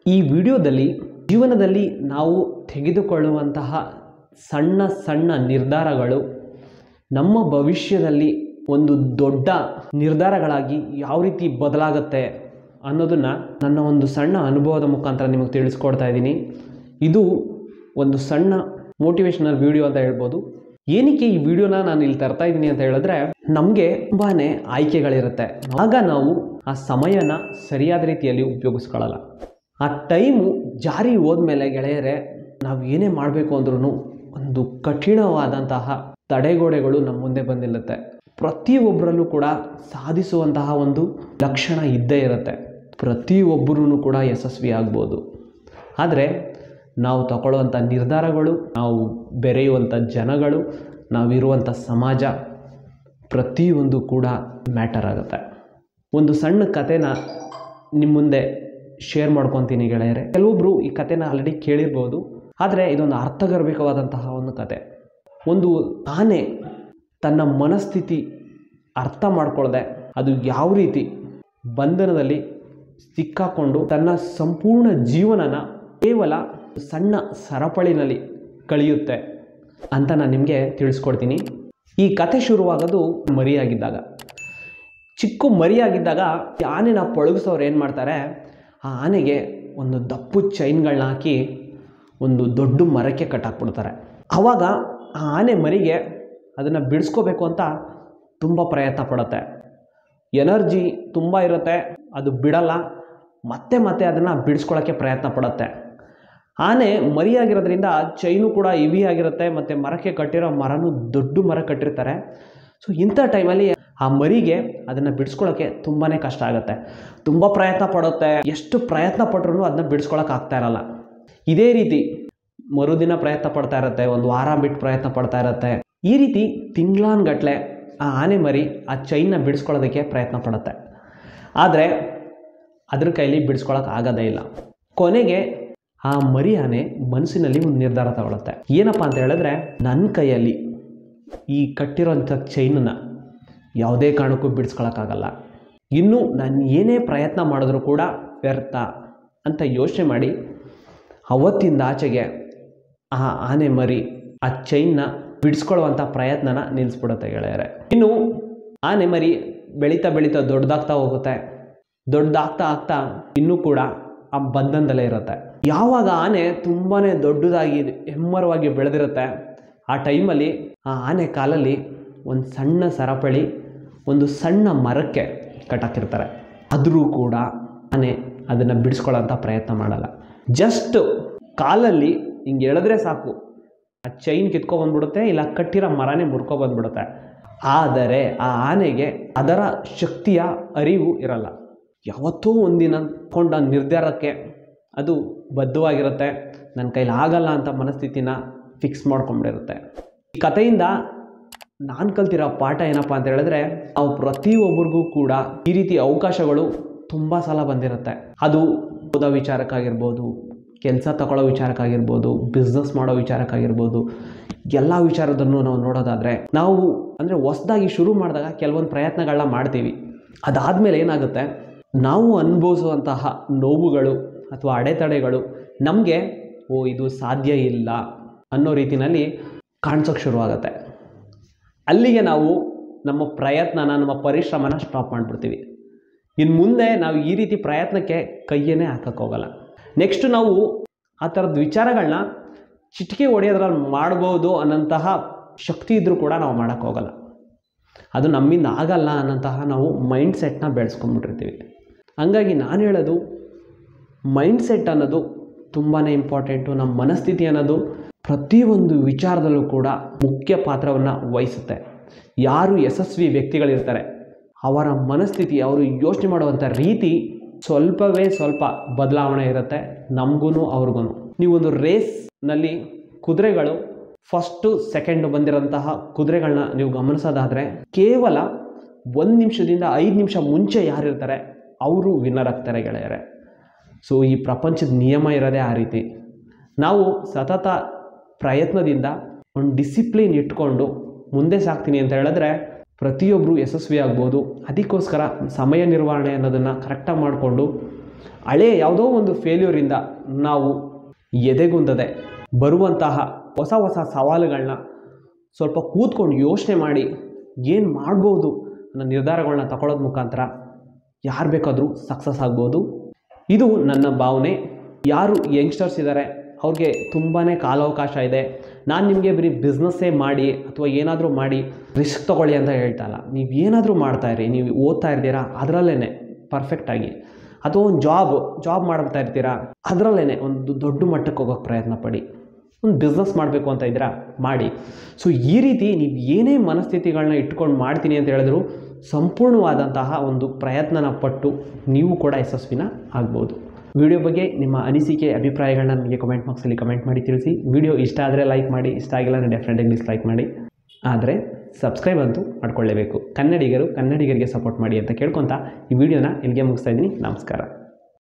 ಈ ವಿಡಿಯೋದಲ್ಲಿ ಜೀವನದಲ್ಲಿ ನಾವು ತೆಗೆದುಕೊಳ್ಳುವಂತಹ ಸಣ್ಣ ಸಣ್ಣ ನಿರ್ಧಾರಗಳು ನಮ್ಮ ಭವಿಷ್ಯದಲ್ಲಿ ಒಂದು ದೊಡ್ಡ ನಿರ್ಧಾರಗಳಾಗಿ ಯಾವ ರೀತಿ ಬದಲಾಗುತ್ತೆ ಅನ್ನೋದನ್ನು ನನ್ನ ಒಂದು ಸಣ್ಣ ಅನುಭವದ ಮುಖಾಂತರ ನಿಮಗೆ ತಿಳಿಸ್ಕೊಡ್ತಾ ಇದ್ದೀನಿ ಇದು ಒಂದು ಸಣ್ಣ ಮೋಟಿವೇಶನಲ್ ವಿಡಿಯೋ ಅಂತ ಹೇಳ್ಬೋದು ಏನಕ್ಕೆ ಈ ವಿಡಿಯೋನ ನಾನು ಇಲ್ಲಿ ತರ್ತಾ ಇದ್ದೀನಿ ಅಂತ ಹೇಳಿದ್ರೆ ನಮಗೆ ತುಂಬಾ ಆಯ್ಕೆಗಳಿರುತ್ತೆ ಆಗ ನಾವು ಆ ಸಮಯನ ಸರಿಯಾದ ರೀತಿಯಲ್ಲಿ ಉಪಯೋಗಿಸ್ಕೊಳ್ಳಲ್ಲ ಆ ಟೈಮು ಜಾರಿ ಹೋದ್ಮೇಲೆ ಗೆಳೆಯರೆ ನಾವು ಏನೇ ಮಾಡಬೇಕು ಅಂದ್ರೂ ಒಂದು ಕಠಿಣವಾದಂತಹ ತಡೆಗೋಡೆಗಳು ನಮ್ಮ ಮುಂದೆ ಬಂದಿರುತ್ತೆ ಪ್ರತಿಯೊಬ್ಬರಲ್ಲೂ ಕೂಡ ಸಾಧಿಸುವಂತಹ ಒಂದು ಲಕ್ಷಣ ಇದ್ದೇ ಇರುತ್ತೆ ಪ್ರತಿಯೊಬ್ಬರೂ ಕೂಡ ಯಶಸ್ವಿ ಆಗ್ಬೋದು ಆದರೆ ನಾವು ತಗೊಳ್ಳುವಂಥ ನಿರ್ಧಾರಗಳು ನಾವು ಬೆರೆಯುವಂಥ ಜನಗಳು ನಾವಿರುವಂಥ ಸಮಾಜ ಪ್ರತಿಯೊಂದು ಕೂಡ ಮ್ಯಾಟರ್ ಆಗುತ್ತೆ ಒಂದು ಸಣ್ಣ ಕಥೆನ ನಿಮ್ಮ ಮುಂದೆ ಶೇರ್ ಮಾಡ್ಕೊತೀನಿ ಗೆಳೆಯರೆ ಕೆಲವೊಬ್ಬರು ಈ ಕಥೆನ ಆಲ್ರೆಡಿ ಕೇಳಿರ್ಬೋದು ಆದರೆ ಇದೊಂದು ಅರ್ಥಗರ್ಭಿಕವಾದಂತಹ ಒಂದು ಕತೆ ಒಂದು ಆನೆ ತನ್ನ ಮನಸ್ಥಿತಿ ಅರ್ಥ ಮಾಡ್ಕೊಳ್ಳದೆ ಅದು ಯಾವ ರೀತಿ ಬಂಧನದಲ್ಲಿ ಸಿಕ್ಕಾಕೊಂಡು ತನ್ನ ಸಂಪೂರ್ಣ ಜೀವನನ ಕೇವಲ ಸಣ್ಣ ಸರಪಳಿನಲ್ಲಿ ಕಳೆಯುತ್ತೆ ಅಂತ ನಾನು ನಿಮಗೆ ತಿಳಿಸ್ಕೊಡ್ತೀನಿ ಈ ಕತೆ ಶುರುವಾಗೋದು ಮರಿಯಾಗಿದ್ದಾಗ ಚಿಕ್ಕ ಮರಿಯಾಗಿದ್ದಾಗ ಈ ಆನೆನ ಪಳಗಿಸೋರು ಏನು ಮಾಡ್ತಾರೆ ಆ ಆನೆಗೆ ಒಂದು ದಪ್ಪು ಚೈನ್ಗಳನ್ನ ಹಾಕಿ ಒಂದು ದೊಡ್ಡ ಮರಕ್ಕೆ ಕಟ್ಟಾಕ್ಬಿಡ್ತಾರೆ ಆವಾಗ ಆ ಆನೆ ಮರಿಗೆ ಅದನ್ನು ಬಿಡಿಸ್ಕೋಬೇಕು ಅಂತ ತುಂಬ ಪ್ರಯತ್ನ ಪಡುತ್ತೆ ಎನರ್ಜಿ ತುಂಬ ಇರುತ್ತೆ ಅದು ಬಿಡಲ್ಲ ಮತ್ತೆ ಮತ್ತೆ ಅದನ್ನು ಬಿಡಿಸ್ಕೊಳ್ಳೋಕ್ಕೆ ಪ್ರಯತ್ನ ಪಡುತ್ತೆ ಆನೆ ಮರಿಯಾಗಿರೋದ್ರಿಂದ ಚೈನು ಕೂಡ ಇವಿ ಆಗಿರುತ್ತೆ ಮತ್ತು ಮರಕ್ಕೆ ಕಟ್ಟಿರೋ ಮರನೂ ದೊಡ್ಡ ಮರ ಕಟ್ಟಿರ್ತಾರೆ ಸೊ ಇಂಥ ಟೈಮಲ್ಲಿ ಆ ಮರಿಗೆ ಅದನ್ನು ಬಿಡಿಸ್ಕೊಳ್ಳೋಕ್ಕೆ ತುಂಬಾ ಕಷ್ಟ ಆಗುತ್ತೆ ತುಂಬ ಪ್ರಯತ್ನ ಪಡುತ್ತೆ ಎಷ್ಟು ಪ್ರಯತ್ನ ಪಟ್ರೂ ಅದನ್ನ ಬಿಡಿಸ್ಕೊಳಕ್ಕೆ ಆಗ್ತಾ ಇರಲ್ಲ ಇದೇ ರೀತಿ ಮರುದಿನ ಪ್ರಯತ್ನ ಪಡ್ತಾ ಇರುತ್ತೆ ಒಂದು ವಾರ ಬಿಟ್ಟು ಪ್ರಯತ್ನ ಪಡ್ತಾ ಇರುತ್ತೆ ಈ ರೀತಿ ತಿಂಗ್ಳಾನ್ಗಟ್ಲೆ ಆ ಆನೆ ಮರಿ ಆ ಚೈನ್ನ ಬಿಡಿಸ್ಕೊಳ್ಳೋದಕ್ಕೆ ಪ್ರಯತ್ನ ಪಡುತ್ತೆ ಆದರೆ ಅದ್ರ ಕೈಲಿ ಬಿಡಿಸ್ಕೊಳಕ್ಕೆ ಆಗೋದೇ ಇಲ್ಲ ಕೊನೆಗೆ ಆ ಮರಿ ಆನೆ ಮನಸ್ಸಿನಲ್ಲಿ ಒಂದು ನಿರ್ಧಾರ ತಗೊಳುತ್ತೆ ಏನಪ್ಪ ಅಂತ ಹೇಳಿದ್ರೆ ನನ್ನ ಕೈಯಲ್ಲಿ ಈ ಕಟ್ಟಿರೋಂಥ ಚೈನನ್ನ ಯಾವುದೇ ಕಾರಣಕ್ಕೂ ಬಿಡಿಸ್ಕೊಳಕ್ಕಾಗಲ್ಲ ಇನ್ನು ನಾನು ಏನೇ ಪ್ರಯತ್ನ ಮಾಡಿದ್ರೂ ಕೂಡ ವ್ಯರ್ಥ ಅಂತ ಯೋಚನೆ ಮಾಡಿ ಅವತ್ತಿಂದ ಆಚೆಗೆ ಆ ಆನೆ ಮರಿ ಆ ಚೈನ್ನ ಬಿಡಿಸ್ಕೊಳ್ಳುವಂಥ ಪ್ರಯತ್ನನ ನಿಲ್ಲಿಸ್ಬಿಡುತ್ತೆ ಗೆಳೆಯರೆ ಇನ್ನು ಆನೆ ಮರಿ ಬೆಳೀತಾ ಬೆಳೀತಾ ದೊಡ್ಡದಾಗ್ತಾ ಹೋಗುತ್ತೆ ದೊಡ್ಡದಾಗ್ತಾ ಆಗ್ತಾ ಇನ್ನೂ ಕೂಡ ಆ ಬಂಧನದಲ್ಲೇ ಇರುತ್ತೆ ಯಾವಾಗ ಆನೆ ತುಂಬಾ ದೊಡ್ಡದಾಗಿ ಹೆಮ್ಮರವಾಗಿ ಬೆಳೆದಿರುತ್ತೆ ಆ ಟೈಮಲ್ಲಿ ಆ ಆನೆ ಕಾಲಲ್ಲಿ ಒಂದು ಸಣ್ಣ ಸರಪಳಿ ಒಂದು ಸಣ್ಣ ಮರಕ್ಕೆ ಕಟ್ಟಾಕಿರ್ತಾರೆ ಆದರೂ ಕೂಡ ಆನೆ ಅದನ್ನು ಬಿಡಿಸ್ಕೊಳ್ಳೋಂಥ ಪ್ರಯತ್ನ ಮಾಡಲ್ಲ ಜಸ್ಟ್ ಕಾಲಲ್ಲಿ ಹಿಂಗೆ ಎಳೆದ್ರೆ ಸಾಕು ಆ ಚೈನ್ ಕಿತ್ಕೊಬಂದ್ಬಿಡುತ್ತೆ ಇಲ್ಲ ಕಟ್ಟಿರೋ ಮರನೇ ಮುರ್ಕೊಬಂದ್ಬಿಡುತ್ತೆ ಆದರೆ ಆ ಆನೆಗೆ ಅದರ ಶಕ್ತಿಯ ಅರಿವು ಇರಲ್ಲ ಯಾವತ್ತೂ ಒಂದಿನ ಕೊಂಡ ನಿರ್ಧಾರಕ್ಕೆ ಅದು ಬದ್ಧವಾಗಿರುತ್ತೆ ನನ್ನ ಕೈಲಿ ಆಗಲ್ಲ ಅಂತ ಮನಸ್ಥಿತಿನ ಫಿಕ್ಸ್ ಮಾಡ್ಕೊಂಬಿಡಿರುತ್ತೆ ಈ ಕಥೆಯಿಂದ ನಾನು ಕಲ್ತಿರೋ ಪಾಠ ಏನಪ್ಪ ಅಂತ ಹೇಳಿದ್ರೆ ನಾವು ಪ್ರತಿಯೊಬ್ಬರಿಗೂ ಕೂಡ ಈ ರೀತಿ ಅವಕಾಶಗಳು ತುಂಬ ಸಲ ಬಂದಿರುತ್ತೆ ಅದು ಓದೋ ವಿಚಾರಕ್ಕಾಗಿರ್ಬೋದು ಕೆಲಸ ತಗೊಳ್ಳೋ ವಿಚಾರಕ್ಕಾಗಿರ್ಬೋದು ಬಿಸ್ನೆಸ್ ಮಾಡೋ ವಿಚಾರಕ್ಕಾಗಿರ್ಬೋದು ಎಲ್ಲ ವಿಚಾರದನ್ನು ನಾವು ನೋಡೋದಾದರೆ ನಾವು ಅಂದರೆ ಹೊಸ್ದಾಗಿ ಶುರು ಮಾಡಿದಾಗ ಕೆಲವೊಂದು ಪ್ರಯತ್ನಗಳನ್ನ ಮಾಡ್ತೀವಿ ಅದಾದಮೇಲೆ ಏನಾಗುತ್ತೆ ನಾವು ಅನುಭವಿಸುವಂತಹ ನೋವುಗಳು ಅಥವಾ ಅಡೆತಡೆಗಳು ನಮಗೆ ಓ ಇದು ಸಾಧ್ಯ ಇಲ್ಲ ಅನ್ನೋ ರೀತಿಯಲ್ಲಿ ಕಾಣಿಸೋಕ್ಕೆ ಶುರುವಾಗುತ್ತೆ ಅಲ್ಲಿಗೆ ನಾವು ನಮ್ಮ ಪ್ರಯತ್ನನ ನಮ್ಮ ಪರಿಶ್ರಮನ ಸ್ಟಾಪ್ ಮಾಡಿಬಿಡ್ತೀವಿ ಇನ್ನು ಮುಂದೆ ನಾವು ಈ ರೀತಿ ಪ್ರಯತ್ನಕ್ಕೆ ಕೈಯನ್ನೇ ಹಾಕೋಕ್ಕೋಗಲ್ಲ ನೆಕ್ಸ್ಟ್ ನಾವು ಆ ಥರದ ವಿಚಾರಗಳನ್ನ ಚಿಟಿಕೆ ಹೊಡೆಯೋದ್ರಲ್ಲಿ ಮಾಡ್ಬೋದು ಅನ್ನೋಂತಹ ಶಕ್ತಿ ಇದ್ದರೂ ಕೂಡ ನಾವು ಮಾಡೋಕ್ಕೋಗಲ್ಲ ಅದು ನಮ್ಮಿಂದ ಆಗಲ್ಲ ಅನ್ನೋಂತಹ ನಾವು ಮೈಂಡ್ ಸೆಟ್ನ ಬೆಳೆಸ್ಕೊಂಡ್ಬಿಟ್ಟಿರ್ತೀವಿ ಹಂಗಾಗಿ ನಾನು ಹೇಳೋದು ಮೈಂಡ್ ಸೆಟ್ ಅನ್ನೋದು ತುಂಬಾ ಇಂಪಾರ್ಟೆಂಟು ನಮ್ಮ ಮನಸ್ಥಿತಿ ಅನ್ನೋದು ಪ್ರತಿಯೊಂದು ವಿಚಾರದಲ್ಲೂ ಕೂಡ ಮುಖ್ಯ ಪಾತ್ರವನ್ನು ವಹಿಸುತ್ತೆ ಯಾರು ಯಶಸ್ವಿ ವ್ಯಕ್ತಿಗಳಿರ್ತಾರೆ ಅವರ ಮನಸ್ಥಿತಿ ಅವರು ಯೋಚನೆ ಮಾಡುವಂಥ ರೀತಿ ಸ್ವಲ್ಪವೇ ಸ್ವಲ್ಪ ಬದಲಾವಣೆ ಇರುತ್ತೆ ನಮಗೂ ಅವ್ರಿಗೂ ನೀವೊಂದು ರೇಸ್ನಲ್ಲಿ ಕುದುರೆಗಳು ಫಸ್ಟು ಸೆಕೆಂಡ್ ಬಂದಿರೋಂತಹ ಕುದುರೆಗಳನ್ನ ನೀವು ಗಮನಿಸೋದಾದರೆ ಕೇವಲ ಒಂದು ನಿಮಿಷದಿಂದ ಐದು ನಿಮಿಷ ಮುಂಚೆ ಯಾರಿರ್ತಾರೆ ಅವರು ವಿನ್ನರ್ ಆಗ್ತಾರೆ ಗೆಳೆಯರೆ ಸೊ ಈ ಪ್ರಪಂಚದ ನಿಯಮ ಇರೋದೇ ಆ ರೀತಿ ನಾವು ಸತತ ಪ್ರಯತ್ನದಿಂದ ಒಂದು ಡಿಸಿಪ್ಲಿನ್ ಇಟ್ಕೊಂಡು ಮುಂದೆ ಸಾಗ್ತೀನಿ ಅಂತ ಹೇಳಿದ್ರೆ ಪ್ರತಿಯೊಬ್ಬರು ಯಶಸ್ವಿ ಆಗ್ಬೋದು ಅದಕ್ಕೋಸ್ಕರ ಸಮಯ ನಿರ್ವಹಣೆ ಅನ್ನೋದನ್ನು ಕರೆಕ್ಟಾಗಿ ಮಾಡಿಕೊಂಡು ಹಳೆಯ ಯಾವುದೋ ಒಂದು ಫೇಲ್ಯೂರಿಂದ ನಾವು ಎದೆಗುಂದದೆ ಬರುವಂತಹ ಹೊಸ ಹೊಸ ಸವಾಲುಗಳನ್ನ ಸ್ವಲ್ಪ ಕೂತ್ಕೊಂಡು ಯೋಚನೆ ಮಾಡಿ ಏನು ಮಾಡ್ಬೋದು ಅನ್ನೋ ನಿರ್ಧಾರಗಳನ್ನ ತಗೊಳ್ಳೋದು ಮುಖಾಂತರ ಯಾರು ಬೇಕಾದರೂ ಸಕ್ಸಸ್ ಆಗ್ಬೋದು ಇದು ನನ್ನ ಭಾವನೆ ಯಾರು ಯಂಗ್ಸ್ಟರ್ಸ್ ಇದ್ದಾರೆ ಅವ್ರಿಗೆ ತುಂಬಾ ಕಾಲಾವಕಾಶ ಇದೆ ನಾನು ನಿಮಗೆ ಬರೀ ಬಿಸ್ನೆಸ್ಸೇ ಮಾಡಿ ಅಥವಾ ಏನಾದರೂ ಮಾಡಿ ರಿಸ್ಕ್ ತೊಗೊಳ್ಳಿ ಅಂತ ಹೇಳ್ತಾ ಇಲ್ಲ ನೀವು ಏನಾದರೂ ಮಾಡ್ತಾಯಿರಿ ನೀವು ಓದ್ತಾ ಇರ್ತೀರಾ ಅದರಲ್ಲೇ ಪರ್ಫೆಕ್ಟಾಗಿ ಅಥವಾ ಒಂದು ಜಾಬ್ ಜಾಬ್ ಮಾಡ್ತಾ ಇರ್ತೀರಾ ಅದರಲ್ಲೇ ಒಂದು ದೊಡ್ಡ ಮಟ್ಟಕ್ಕೆ ಹೋಗೋಕ್ಕೆ ಪ್ರಯತ್ನ ಪಡಿ ಒಂದು ಬಿಸ್ನೆಸ್ ಮಾಡಬೇಕು ಅಂತ ಇದ್ದೀರಾ ಮಾಡಿ ಸೊ ಈ ರೀತಿ ನೀವು ಏನೇ ಮನಸ್ಥಿತಿಗಳನ್ನ ಇಟ್ಕೊಂಡು ಮಾಡ್ತೀನಿ ಅಂತ ಹೇಳಿದ್ರು ಸಂಪೂರ್ಣವಾದಂತಹ ಒಂದು ಪ್ರಯತ್ನನ ಪಟ್ಟು ನೀವು ಕೂಡ ಯಶಸ್ವಿನ ಆಗ್ಬೋದು ವಿಡಿಯೋ ಬಗ್ಗೆ ನಿಮ್ಮ ಅನಿಸಿಕೆ ಅಭಿಪ್ರಾಯಗಳನ್ನ ನನಗೆ ಕಮೆಂಟ್ ಬಾಕ್ಸಲ್ಲಿ ಕಮೆಂಟ್ ಮಾಡಿ ತಿಳಿಸಿ ವಿಡಿಯೋ ಇಷ್ಟ ಆದರೆ ಲೈಕ್ ಮಾಡಿ ಇಷ್ಟ ಆಗಿಲ್ಲ ಅಂದರೆ ಡೆಫಿನೆಟಾಗಿ ಡಿಸ್ಲೈಕ್ ಮಾಡಿ ಆದರೆ ಸಬ್ಸ್ಕ್ರೈಬ್ ಅಂತೂ ಮಾಡ್ಕೊಳ್ಳೇಬೇಕು ಕನ್ನಡಿಗರು ಕನ್ನಡಿಗರಿಗೆ ಸಪೋರ್ಟ್ ಮಾಡಿ ಅಂತ ಕೇಳ್ಕೊತಾ ಈ ವಿಡಿಯೋನ ಇಲ್ಲಿಗೆ ಮುಗಿಸ್ತಾ ಇದ್ದೀನಿ ನಮಸ್ಕಾರ